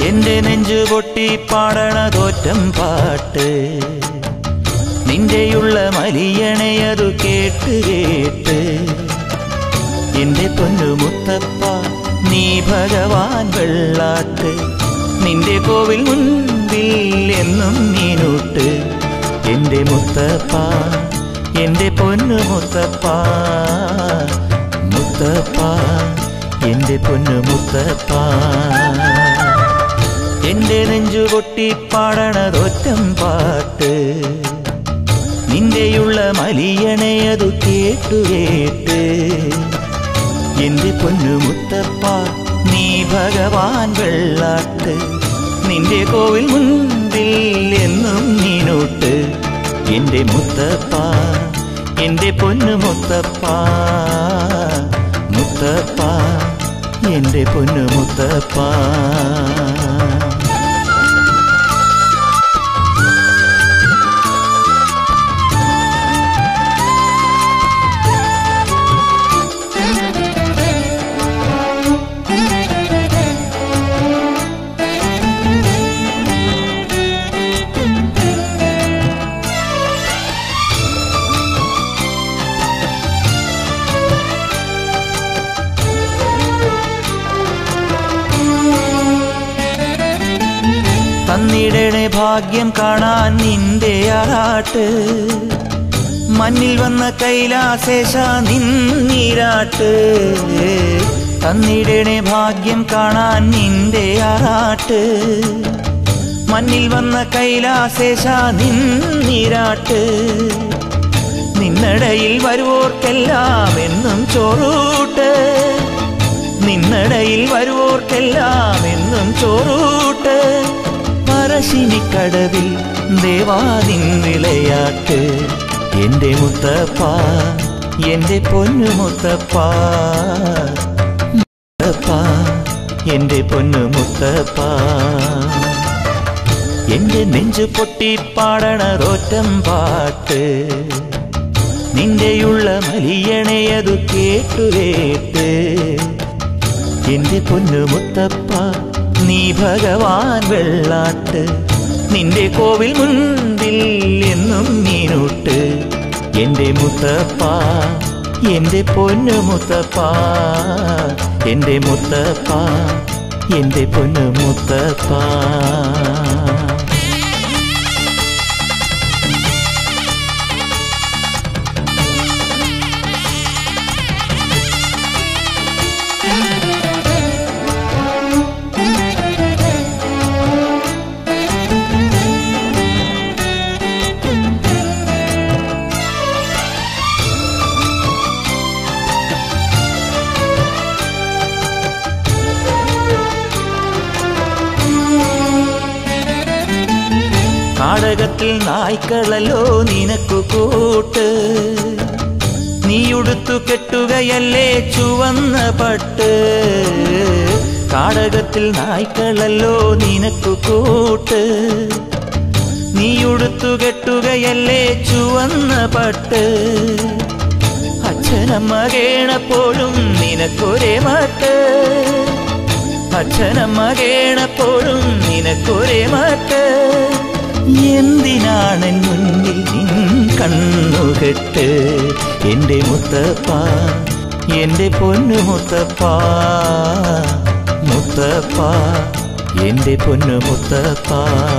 എന്റെ നെഞ്ചു പൊട്ടി പാടണതോറ്റം പാട്ട് നിന്റെയുള്ള മലിയണയതു കേട്ട് കേട്ട് എന്റെ പൊന്നു മുത്തപ്പ നീ ഭഗവാൻ വെള്ളാട്ട് നിന്റെ കോവിൽ മുൻപിൽ എന്നും നീനൂട്ട് എന്റെ മുത്തപ്പ എന്റെ പൊന്നു മുത്തപ്പ മുത്തപ്പ എന്റെ പൊന്നു മുത്തപ്പ എന്റെ നെഞ്ചു പൊട്ടി പാടണതൊറ്റം പാട്ട് നിന്റെയുള്ള മലിയണയതു കേട്ടു കേട്ട് എന്റെ പൊന്നു മുത്തപ്പ നീ ഭഗവാൻ വെള്ളാട്ട് നിന്റെ കോവിൽ മുൻപിൽ എന്നും നീനൂട്ട് എന്റെ മുത്തപ്പ എന്റെ പൊന്നു മുത്തപ്പ മുത്തപ്പ എന്റെ പൊന്നു മുത്തപ്പ തന്നിടണേ ഭാഗ്യം കാണാൻ നിന്റെ ആറാട്ട് മണ്ണിൽ വന്ന കൈലാസേശ നിന്നീരാട്ട് തന്നിടണേ ഭാഗ്യം കാണാൻ നിന്റെ ആറാട്ട് മണ്ണിൽ വന്ന കൈലാസേശ നിന്നീരാട്ട് നിന്നടയിൽ വരുവോർക്കെല്ലാം എന്നും ചോറൂട്ട് നിന്നടയിൽ വരുവോർക്കെല്ലാം എന്നും ചോറൂട്ട് പറശ്ശിനിക്കടവിൽ ദേവാദിൻ വിളയാട്ട് എന്റെ മുത്തപ്പ എന്റെ പൊന്നു മുത്തപ്പ മുത്തപ്പ എന്റെ പൊന്നു മുത്തപ്പ എന്റെ നെഞ്ചു പൊട്ടി പാടണറോറ്റം പാട്ട് നിന്റെയുള്ള മലിയണയതു കേട്ടു കേട്ട് എന്റെ പൊന്നു മുത്തപ്പ നീ ഭഗവാൻ വെള്ളാട്ട് നിന്റെ കോവിൽ മുൻപിൽ എന്നും നീനൂട്ട് എന്റെ മുത്തപ്പ എന്റെ പൊന്നു മുത്തപ്പ എന്റെ മുത്തപ്പ എന്റെ പൊന്നു മുത്തപ്പ നാടകത്തിൽ നായ്ക്കളല്ലോ നിനക്കു കൂട്ട് നീയുടുത്തു കെട്ടുകയല്ലേ ചുവന്ന പട്ട് കാടകത്തിൽ നായ്ക്കളല്ലോ നിനക്കു കൂട്ട് നീയുടുത്തു കെട്ടുകയല്ലേ ചുവന്ന പട്ട് അച്ഛനമ്മ കേണപ്പോഴും നിനക്കൊരേ മട്ട് അച്ഛനമ്മ കേണപ്പോഴും നിനക്കൊരേ മട്ട് എന്തിനാണ് മുന്നിൽ നിൻ കണ്ണുകെട്ട് എന്റെ മുത്തപ്പ എന്റെ പൊന്നു മുത്തപ്പ മുത്തപ്പ എന്റെ പൊന്നു മുത്തപ്പ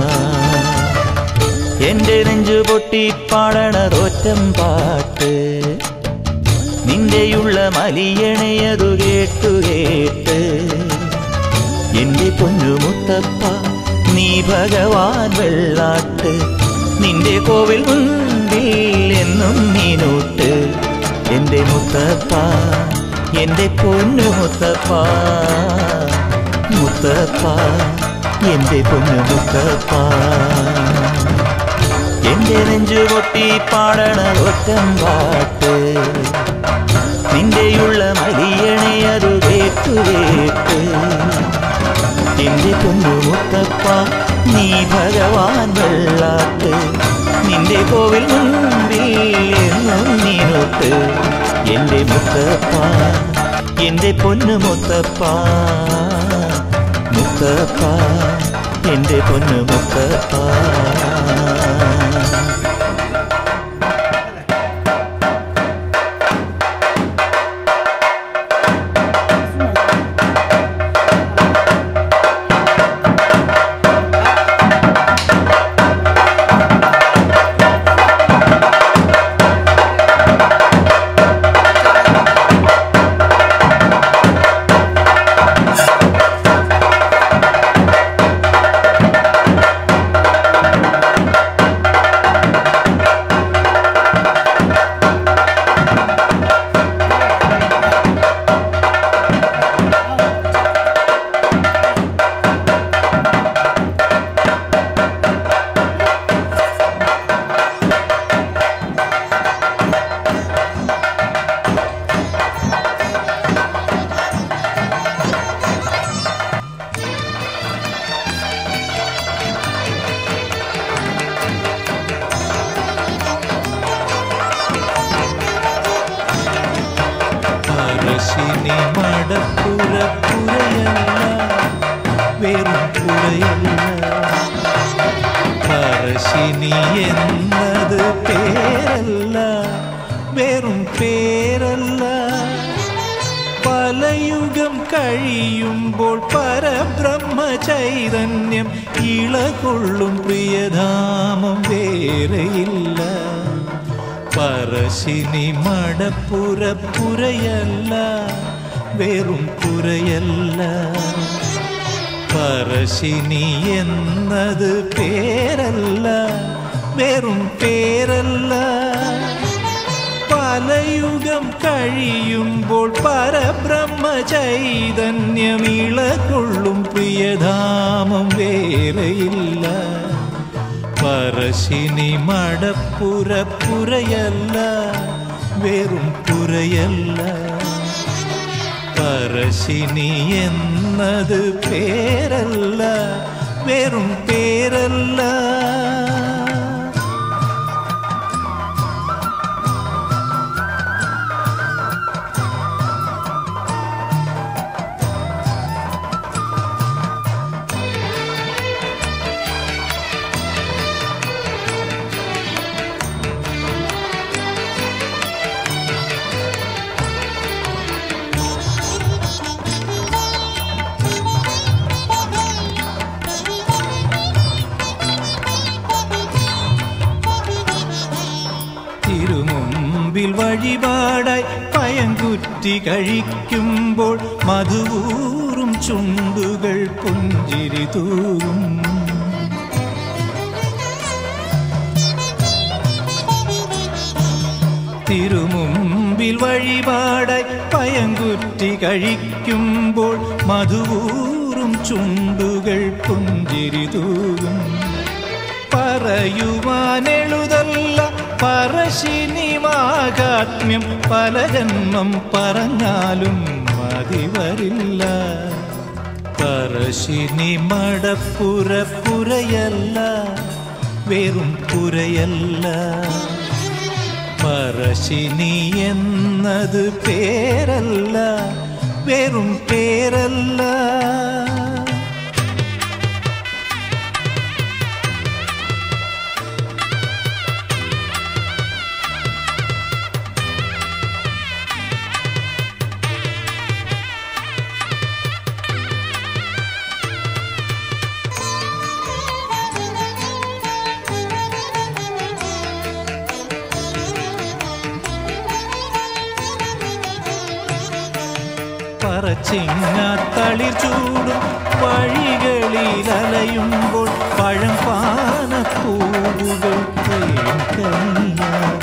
എന്റെ നെഞ്ചു പൊട്ടി പാടണറോറ്റം പാട്ട് നിന്റെയുള്ള മലിയണയതു കേട്ടു കേട്ട് എന്റെ പൊന്നു മുത്തപ്പ നീ ഭഗവാൻ വെള്ളാട്ട് നിന്റെ കോവിൽ മുൻപിൽ എന്നും നീനൂട്ട് എന്റെ മുത്തപ്പ എന്റെ പൊന്നു മുത്തപ്പ മുത്തപ്പ എന്റെ പൊന്നു മുത്തപ്പ എന്റെ നെഞ്ചു പൊട്ടി പാടണ ഒറ്റം പാട്ട് നിന്റെയുള്ള മലിയണയതു കേട്ടു കേട്ട് എന്റെ പൊന്നു മുത്തപ്പ നീ ഭഗവാൻ വെള്ളാട്ട് നിന്റെ കോവിൽ മുൻപിൽ എന്നും നീനോട്ട് എന്റെ മുത്തപ്പ എന്റെ പൊന്നു മുത്തപ്പ മുത്തപ്പ എൻ്റെ പൊന്നു മുത്തപ്പ പറശ്ശിനി മടപ്പുര പുരയല്ല വെറും പുരയല്ല പറശ്ശിനി എന്നത് പേരല്ല വെറും പേരല്ല പലയുഗം കഴിയുമ്പോൾ പരബ്രഹ്മ ചൈതന്യം ഇളകൊള്ളും പ്രിയധാമം വേറെയില്ല പറശ്ശിനി മടപ്പുര പുരയല്ല വെറും പുരയല്ല പറശ്ശിനി എന്നത് പേരല്ല വെറും പേരല്ല പലയുഗം കഴിയുമ്പോൾ പരബ്രഹ്മ ചൈതന്യം ഇളകൊള്ളും പ്രിയധാമം വേറെയില്ല പറശ്ശിനി മടപ്പുര പുരയല്ല വെറും പുരയല്ല പറശ്ശിനി എന്നത് പേരല്ല വെറും പേരല്ല തിരുമുമ്പിൽ വഴിപാടായി പയങ്കുറ്റി കഴിക്കുമ്പോൾ മധുവൂറും ചുണ്ടുകൾ പുഞ്ചിരി തൂകും തിരുമുമ്പിൽ വഴിപാടായി പയങ്കുറ്റി കഴിക്കുമ്പോൾ മധുവൂറും ചുണ്ടുകൾ പുഞ്ചിരി തൂകും പറയുവാനെഴുതല്ല പറശ്ശിനി മാഹാത്മ്യം പല ജന്മം പറഞ്ഞാലും മതി വരില്ല പറശ്ശിനി മടപ്പുര പുരയല്ല വെറും പുരയല്ല പറശ്ശിനി എന്നത് പേരല്ല വെറും പേരല്ല പറച്ചിങ്ങാത്തളിർ ചൂടും വഴികളിൽ അലയുമ്പോൾ പഴം പാനപ്പൂവുകൾ തേൻകനിയാകും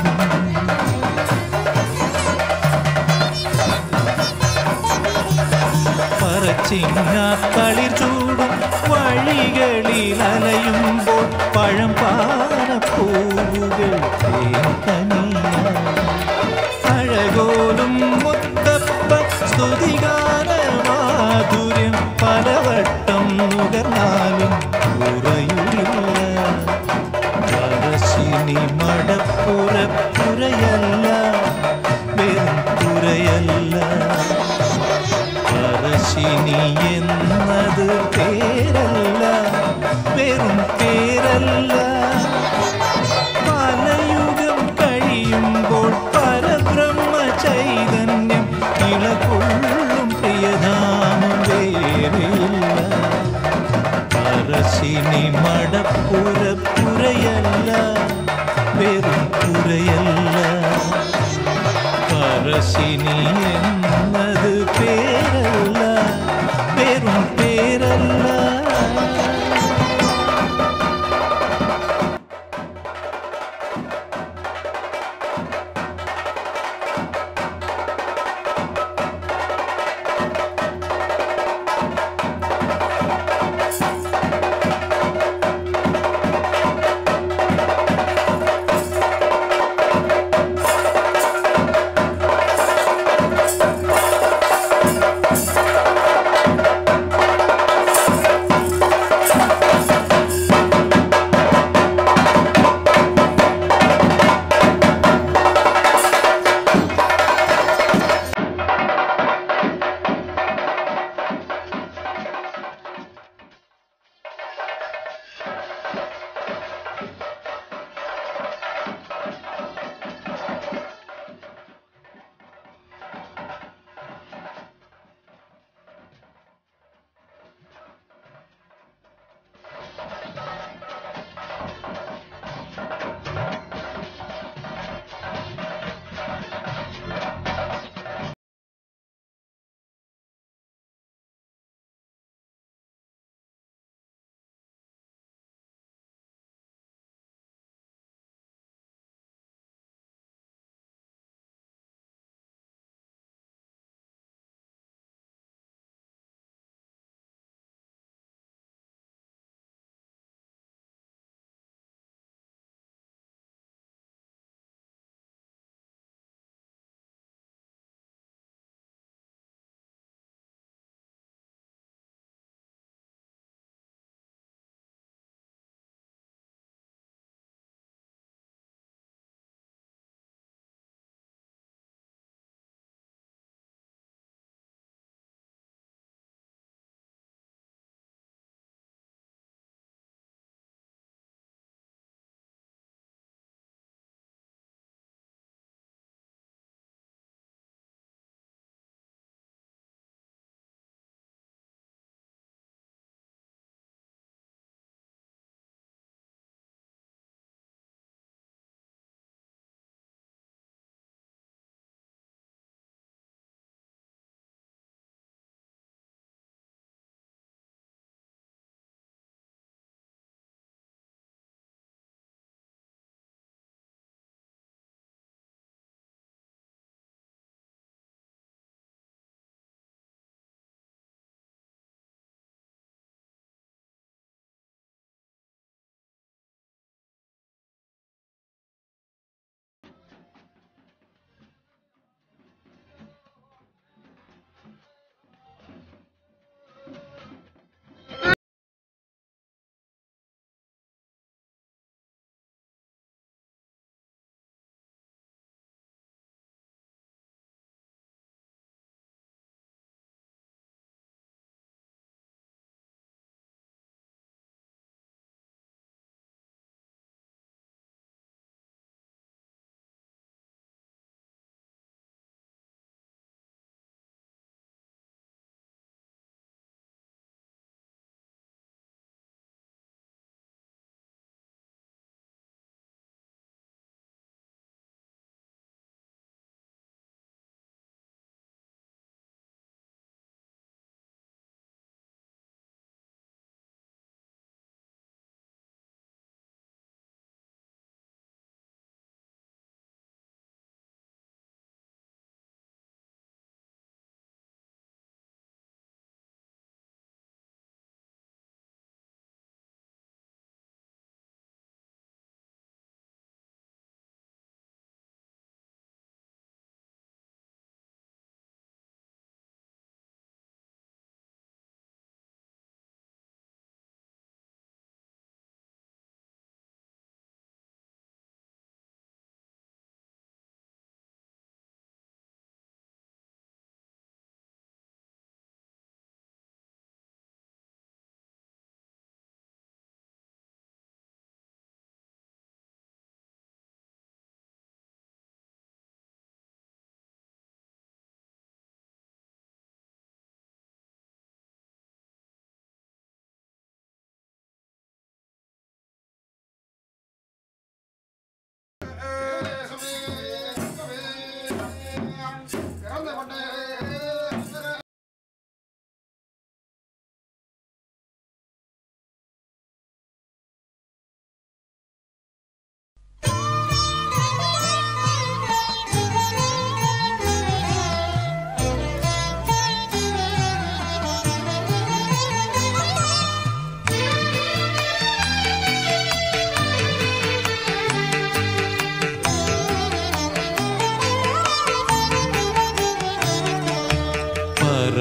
പറച്ചിങ്ങാത്തളിർ ചൂടും വഴികളിൽ അലയുമ്പോൾ പഴം പാനപ്പൂവുകൾ തേൻകനിയാകും അഴകോലും മുത്തപ്പ സ്തുതിഗാന മാധുര്യം പലവട്ടം നുകർന്നാലും കുറയുന്നില്ല പറശ്ശിനി മടപ്പുര പുരയല്ല വെറും പുരയല്ല പറശ്ശിനി എന്നത് പേരല്ല പേരല്ല പലയുഗം കഴിയുമ്പോൾ പരബ്രഹ്മ ചൈതന്യം ഇളകൊള്ളും പ്രിയധാമം വേറെയില്ല പറശ്ശിനി മടപ്പുര പുരയല്ല വെറും പുരയല്ല പറശ്ശിനി എന്നത് പേരല്ല വെറും പേരല്ല ും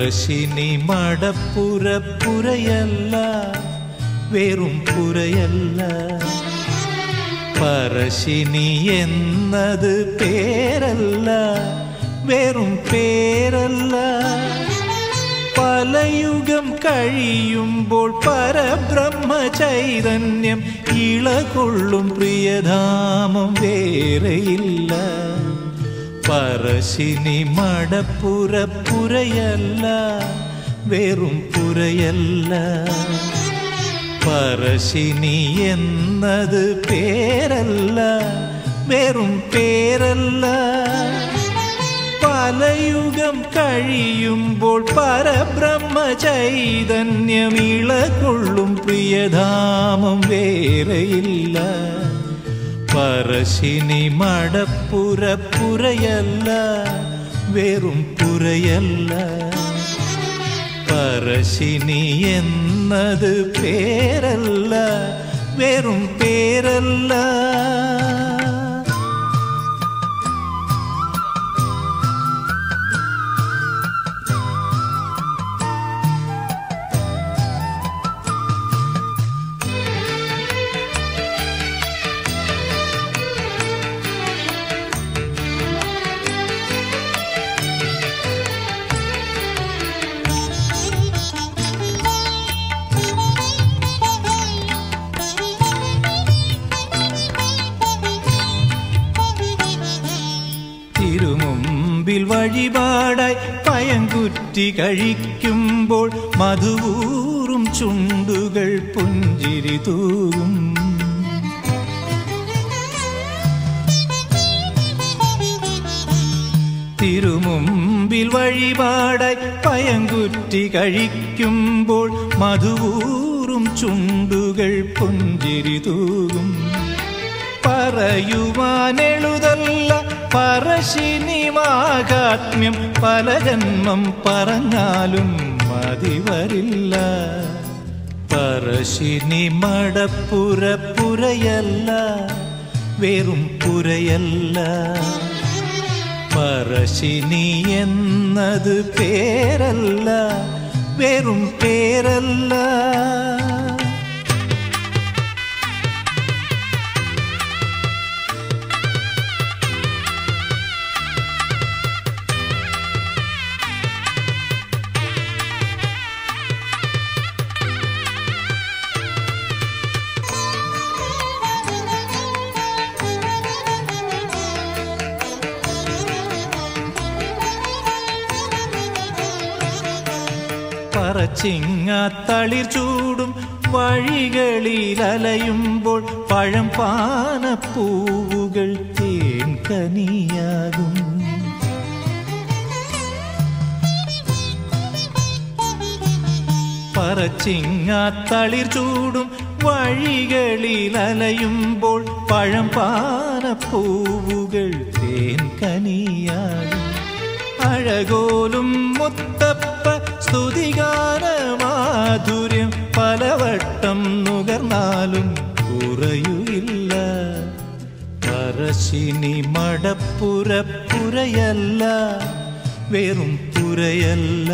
പറശ്ശിനി മടപ്പുര പുരയല്ല വെറും പുരയല്ല പറശ്ശിനി എന്നത് പേരല്ല വെറും പേരല്ല പലയുഗം കഴിയുമ്പോൾ പരബ്രഹ്മ ചൈതന്യം ഇളകൊള്ളും പ്രിയധാമം വേറെയില്ല പറശ്ശിനി മടപ്പുര പുരയല്ല വെറും പുരയല്ല പറശ്ശിനി എന്നത് പേരല്ല വെറും പേരല്ല പലയുഗം കഴിയുമ്പോൾ പരബ്രഹ്മ ചൈതന്യം ഇളകൊള്ളും പ്രിയധാമം വേറെയില്ല പറശ്ശിനി മടപ്പുര പുരയല്ല വെറും പുരയല്ല പറശ്ശിനി എന്നത് പേരല്ല വെറും പേരല്ല തിരുമുമ്പിൽ വഴിപാടായി പയങ്കുറ്റി കഴിക്കുമ്പോൾ മധുവൂറും ചുണ്ടുകൾ പുഞ്ചിരി തൂകും തിരുമുമ്പിൽ വഴിപാടായി പയങ്കുറ്റി കഴിക്കുമ്പോൾ മധുവൂറും ചുണ്ടുകൾ പുഞ്ചിരി തൂകും പറയുവാനെഴുതല്ല പറശ്ശിനി മാഹാത്മ്യം പല ജന്മം പറഞ്ഞാലും മതി വരില്ല പറശ്ശിനി മടപ്പുര പുരയല്ല വെറും പുരയല്ല പറശ്ശിനി എന്നത് പേരല്ല വെറും പേരല്ല പറച്ചിങ്ങാത്തളിർ ചൂടും വഴികളിൽ അലയുമ്പോൾ പഴം പാനപ്പൂവുകൾ തേൻ കനിയാകും പറച്ചിങ്ങാത്തളിർ ചൂടും വഴികളിൽ അലയുമ്പോൾ പഴം പാനപ്പൂവുകൾ തേൻ കനിയാകും അഴകോലും മുത്തപ്പ സ്തുതിഗാന മാധുര്യം പലവട്ടം നുകർന്നാലും കുറയുകില്ല പറശ്ശിനി മടപ്പുര പുരയല്ല വെറും പുരയല്ല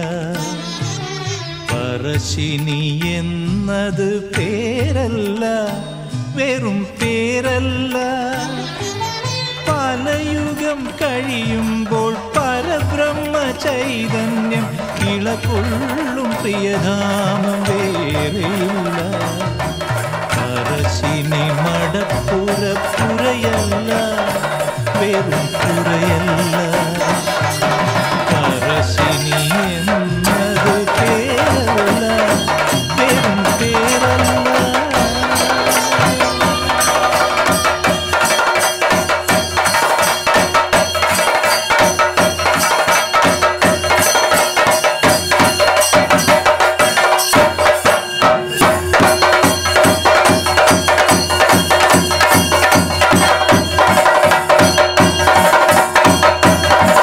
പറശ്ശിനി എന്നത് പേരല്ല വെറും പേരല്ല പലയുഗം കഴിയുമ്പോൾ പരബ്രഹ്മ ചൈതന്യം ഇളകൊള്ളും പ്രിയധാമം വേറെയില്ല പറശ്ശിനി മടപ്പുര പുരയല്ല വെറും പുരയല്ല പറശ്ശിനി എന്നത് പേരല്ല വെറും പേരല്ല ും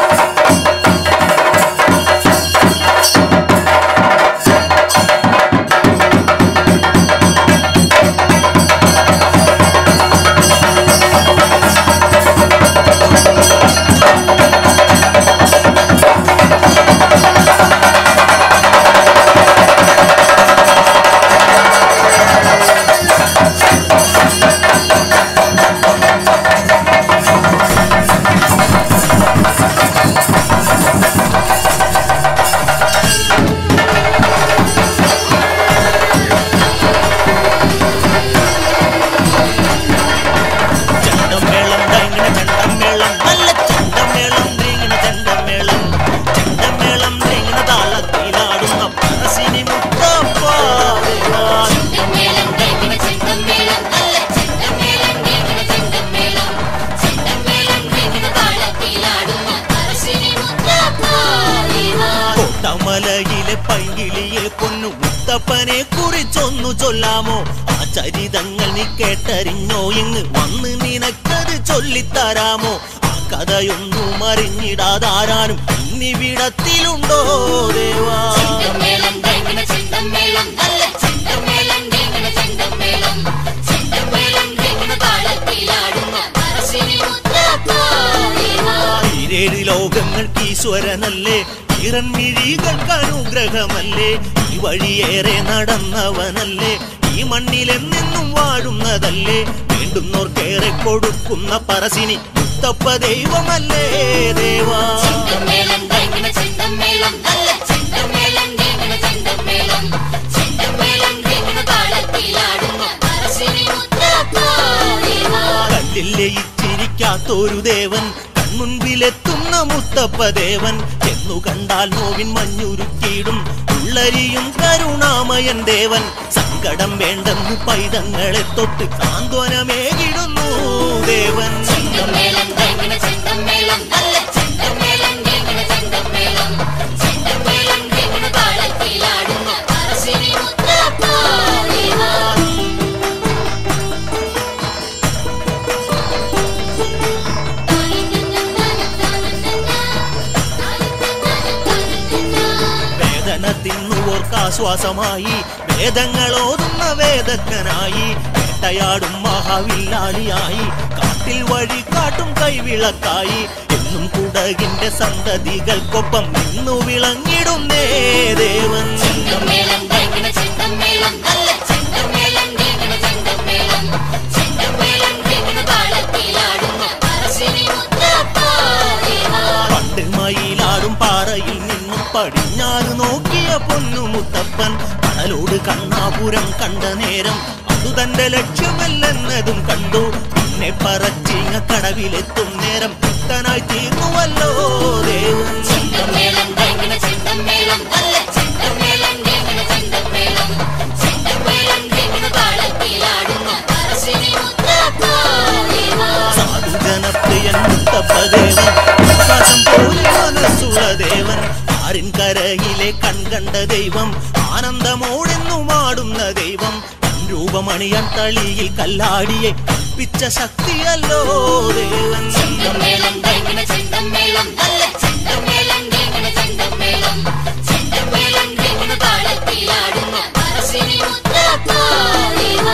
പൊന്നു മുത്തപ്പനെ കുറിച്ചൊന്നു ചൊല്ലാമോ ആ ചരിതങ്ങൾ നീ കേട്ടറിഞ്ഞോ ഇങ്ങ് വന്ന് നിനക്കത് ചൊല്ലിത്തരാമോ ആ കഥയൊന്നും അറിഞ്ഞിടാതാരാനും ഇന്നിവിടത്തിലുണ്ടോ ദേവാ ചെണ്ടമേളം വേങ്ങണ ചെണ്ടമേളം നല്ല ചെണ്ടമേളം വേങ്ങണ ചെണ്ടമേളം ചെണ്ടമേളം വേങ്ങണ താളത്തിലാടുന്ന പറശ്ശിനി മുത്തപ്പ ദേവാ. ഈരേഴ് ലോകങ്ങൾക്ക് ഈശ്വരനല്ലേ ഇറൻമിഴികൾക്ക് അനുഗ്രഹമല്ലേ ഈ വഴിയേറെ നടന്നവനല്ലേ ഈ മണ്ണിലെന്നെന്നും വാഴുന്നതല്ലേ വേണ്ടുന്നോർക്കേറെ കൊടുക്കുന്ന പറശ്ശിനി മുത്തപ്പ ദൈവമല്ലേ ദേവാ ചെണ്ടമേളം വേങ്ങണ ചെണ്ടമേളം നല്ല ചെണ്ടമേളം വേങ്ങണ ചെണ്ടമേളം ചെണ്ടമേളം വേങ്ങണ താളത്തിലാടുന്ന പറശ്ശിനി മുത്തപ്പ ദേവാ. കല്ലില്ലേ ഇച്ചിരിക്കാത്തൊരു ദേവൻ കൺമുൻപിലെത്തുന്ന മുത്തപ്പ ദേവൻ എന്നു കണ്ടാൽ നോവിൻ മഞ്ഞുരുക്കിയിടും ഉള്ളരിയും കരുണാമയൻ ദേവൻ സങ്കടം വേണ്ടെന്ന് പൈതങ്ങളെ തൊട്ട് സാന്ത്വനമേകിടുന്നു ദേവൻ ചെണ്ടമേളം വേങ്ങണ ചെണ്ടമേളം നല്ല ചെണ്ടമേളം വേങ്ങണ ചെണ്ടമേളം ചെണ്ടമേളം വേങ്ങണ താളത്തിലാടുന്ന പറശ്ശിനി മുത്തപ്പ ദേവാ. വേദന തിന്നുവോർക്കാശ്വാസമായി വേദങ്ങളോതുന്ന വേദജ്ഞനായി വേട്ടയാടും മഹാവില്ലാളിയായി കാട്ടിൽ വഴി കാട്ടും കൈവിളക്കായി എന്നും കുടകിന്റെ സന്തതികൾക്കൊപ്പം നിന്നു വിളങ്ങിടുന്നേ ദേവൻ ചെണ്ടമേളം വേങ്ങണ ചെണ്ടമേളം നല്ല ചെണ്ടമേളം വേങ്ങണ ചെണ്ടമേളം ചെണ്ടമേളം വേങ്ങണ താളത്തിലാടുന്ന പറശ്ശിനി മുത്തപ്പ ദേവാ. പണ്ട് മയിലാടും പാറയിൽ നിന്നും പടിഞ്ഞാറ് നോക്കിയ പൊന്നു മുത്തപ്പൻ കടലോട് കണ്ണാപുരം കണ്ട നേരം അതു തന്റെ ലക്ഷ്യമല്ലെന്നതും കണ്ടു പിന്നെ പറച്ചിങ്ങ കടവിലെത്തും നേരം ഭക്തനായി തീർന്നുവല്ലോ ദേവൻ ചെണ്ടമേളം വേങ്ങണ ചെണ്ടമേളം നല്ല ചെണ്ടമേളം വേങ്ങണ ചെണ്ടമേളം ചെണ്ടമേളം വേങ്ങണ താളത്തിലാടുന്ന പറശ്ശിനി മുത്തപ്പ ദേവാ. സാധു ജനപ്രിയൻ മുത്തപ്പദേവൻ ആകാശം പോലെ മനസ്സുള്ള ദേവൻ ആരിൻ കരയിലെ കൺകണ്ട ദൈവം ആനന്ദമോടെന്നും ആടുന്ന ദൈവം രൂപമണിയൻ തളിയിൽ കല്ലാടിയെ കൽപ്പിച്ച ശക്തിയല്ലോ ദേവൻ ചെണ്ടമേളം വേങ്ങണ ചെണ്ടമേളം നല്ല ചെണ്ടമേളം വേങ്ങണ ചെണ്ടമേളം ചെണ്ടമേളം വേങ്ങണ താളത്തിലാടുന്ന പറശ്ശിനി മുത്തപ്പ ദേവാ.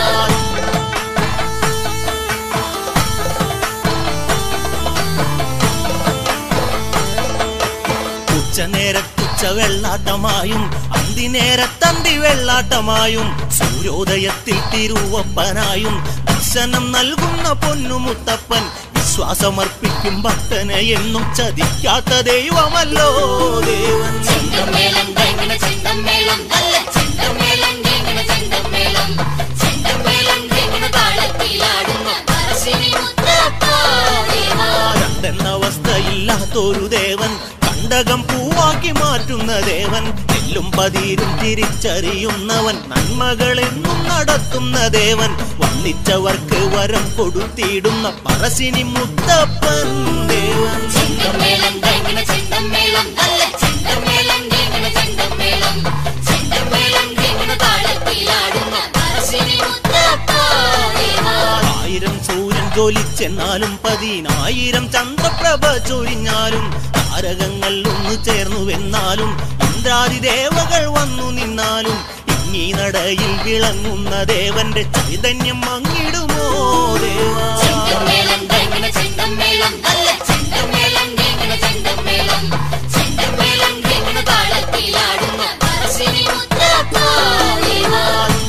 ഉച്ചനേരത്തുച്ച വെള്ളാട്ടമായും അന്തിനേരത്തന്തി വെള്ളാട്ടമായും സൂര്യോദയത്തിൽ തിരുവപ്പനായും ദർശനം നൽകുന്ന പൊന്നുമുത്തപ്പൻ വിശ്വാസമർപ്പിക്കും ഭക്തനെ എന്നും ചതിക്കാത്ത ദൈവമല്ലോ ദേവൻ ചെണ്ടമേളം വേങ്ങണ ചെണ്ടമേളം നല്ല ചെണ്ടമേളം വേങ്ങണ ചെണ്ടമേളം ചെണ്ടമേളം വേങ്ങണ താളത്തിലാടുന്ന പറശ്ശിനി മുത്തപ്പ ദേവാ. രണ്ടെന്നവസ്ഥയില്ലാത്തൊരു ദേവൻ കണ്ടകം പൂവാക്കി മാറ്റുന്ന ദേവൻ എല്ലും പതിരും തിരിച്ചറിയുന്നവൻ നന്മകളെന്നും നടത്തുന്ന ദേവൻ വന്നിച്ചവർക്ക് വരം കൊടുത്തിടുന്ന പറശ്ശിനി മുത്തപ്പൻ ദേവൻ ചെണ്ടമേളം വേങ്ങണ ചെണ്ടമേളം നല്ല ചെണ്ടമേളം വേങ്ങണ ചെണ്ടമേളം ചെണ്ടമേളം വേങ്ങണ താളത്തിലാടുന്ന പറശ്ശിനി മുത്തപ്പ ദേവാ. ആയിരം സൂര്യൻ ജ്വലിച്ചെന്നാലും പതിനായിരം ചന്ദ്രപ്രഭ ചൊരിഞ്ഞാലും താരകങ്ങൾ ഒന്ന് ചേർന്നുവെന്നാലും ഇന്ദ്രാദി ദേവകൾ വന്നു നിന്നാലും ഇങ്ങീ നടയിൽ വിളങ്ങുന്ന ദേവന്റെ ചൈതന്യം മങ്ങിടുമോ ദേവാ ചെണ്ടമേളം വേങ്ങണ ചെണ്ടമേളം നല്ല ചെണ്ടമേളം വേങ്ങണ ചെണ്ടമേളം ചെണ്ടമേളം വേങ്ങണ താളത്തിലാടുന്ന പറശ്ശിനി മുത്തപ്പ ദേവാ.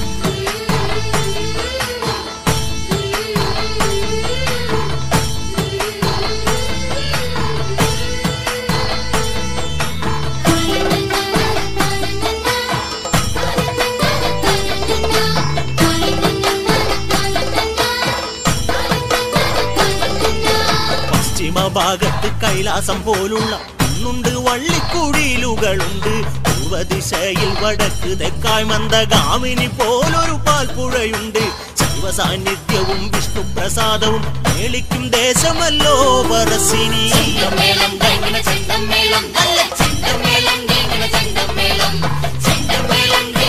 പശ്ചിമ ഭാഗത്ത് കൈലാസം പോലുള്ള കുന്നുണ്ട് വള്ളിക്കുടിയിലുകളുണ്ട് പൂർവദിശയിൽ വടക്ക് തെക്കായ് മന്ദഗാമിനി പോലൊരു പാൽപ്പുഴയുണ്ട് ശൈവ സാന്നിധ്യവും വിഷ്ണു പ്രസാദവും മേളിക്കും ദേശമല്ലോ പറശ്ശിനി ചെണ്ടമേളം വേങ്ങണ ചെണ്ടമേളം നല്ല ചെണ്ടമേളം വേങ്ങണ ചെണ്ടമേളം ചെണ്ടമേളം വേങ്ങണ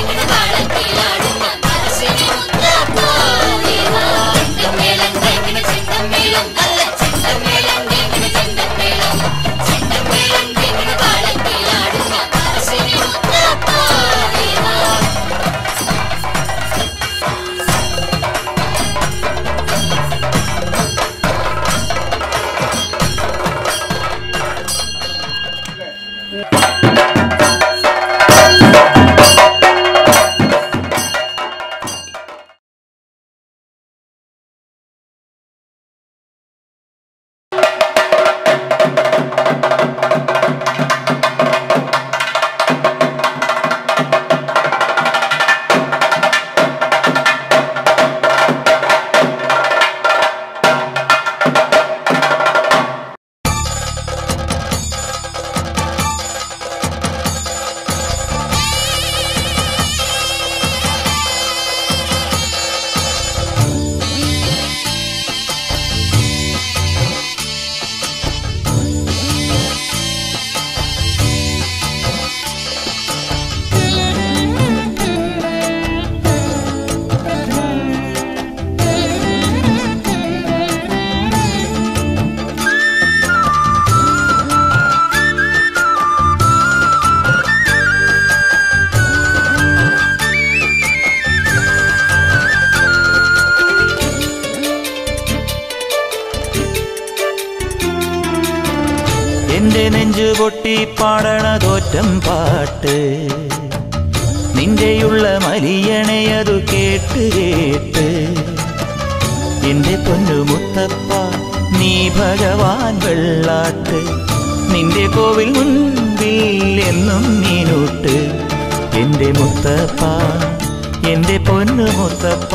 എന്റെ നെഞ്ചു പൊട്ടി പാടണതോറ്റം പാട്ട് നിന്റെയുള്ള മലിയണയതു കേട്ട് കേട്ട് എന്റെ പൊന്നു മുത്തപ്പ നീ ഭഗവാൻ വെള്ളാട്ട് നിന്റെ കോവിൽ മുൻപിൽ എന്നും നീനൂട്ട് എന്റെ മുത്തപ്പ എന്റെ പൊന്നു മുത്തപ്പ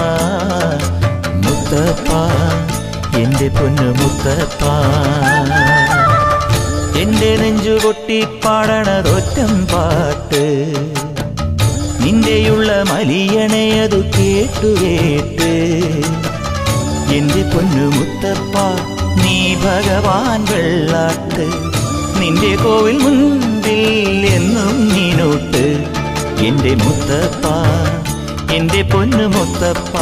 മുത്തപ്പ എന്റെ പൊന്നു മുത്തപ്പ എന്റെ നെഞ്ചു പൊട്ടി പാടണതൊറ്റം പാട്ട് നിന്റെയുള്ള മലിയണയതു കേട്ടു കേട്ട് എന്റെ പൊന്നു മുത്തപ്പ നീ ഭഗവാൻ വെള്ളാട്ട് നിന്റെ കോവിൽ മുൻപിൽ എന്നും നീനോട്ട് എന്റെ മുത്തപ്പ എന്റെ പൊന്നു മുത്തപ്പ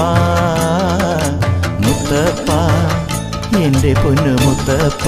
മുത്തപ്പ എന്റെ പൊന്നു മുത്തപ്പ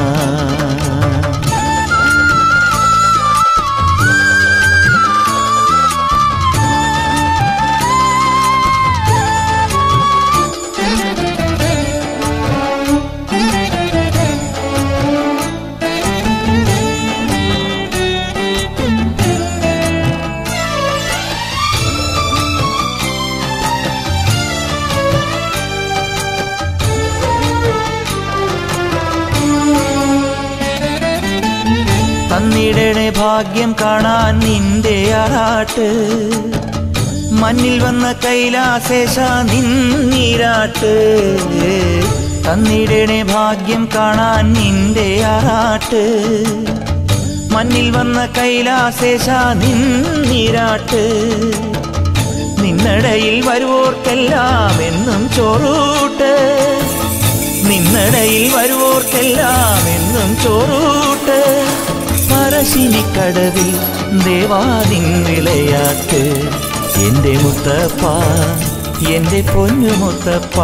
തന്നിടണേ ഭാഗ്യം കാണാൻ നിന്റെ ആറാട്ട് മണ്ണിൽ വന്ന കൈലാസേശ നിന്നീരാട്ട് തന്നിടണേ ഭാഗ്യം കാണാൻ നിന്റെ ആറാട്ട് മണ്ണിൽ വന്ന കൈലാസേശ നിന്നീരാട്ട് നിന്നടയിൽ വരുവോർക്കെല്ലാം എന്നും ചോറൂട്ട് നിന്നടയിൽ വരുവോർക്കെല്ലാം എന്നും ചോറൂട്ട് പറശ്ശിനിക്കടവിൽ ദേവാദിൻ വിളയാട്ട് എന്റെ മുത്തപ്പ എന്റെ പൊന്നു മുത്തപ്പ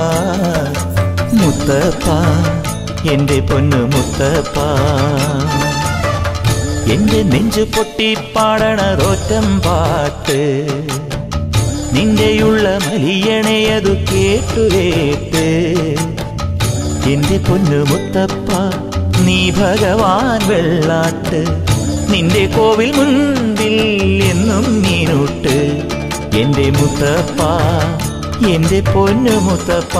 മുത്തപ്പ എന്റെ പൊന്നു മുത്തപ്പ എന്റെ നെഞ്ചു പൊട്ടി പാടണറോറ്റം പാട്ട് നിന്റെയുള്ള മലിയണയതു കേട്ടു കേട്ട് എന്റെ പൊന്നു മുത്തപ്പ നീ ഭഗവാൻ വെള്ളാട്ട് നിന്റെ കോവിൽ മുൻപിൽ എന്നും നീനൂട്ട് എന്റെ മുത്തപ്പ എന്റെ പൊന്നു മുത്തപ്പ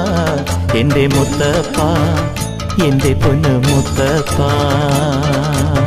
എന്റെ മുത്തപ്പ എന്റെ പൊന്നു മുത്തപ്പ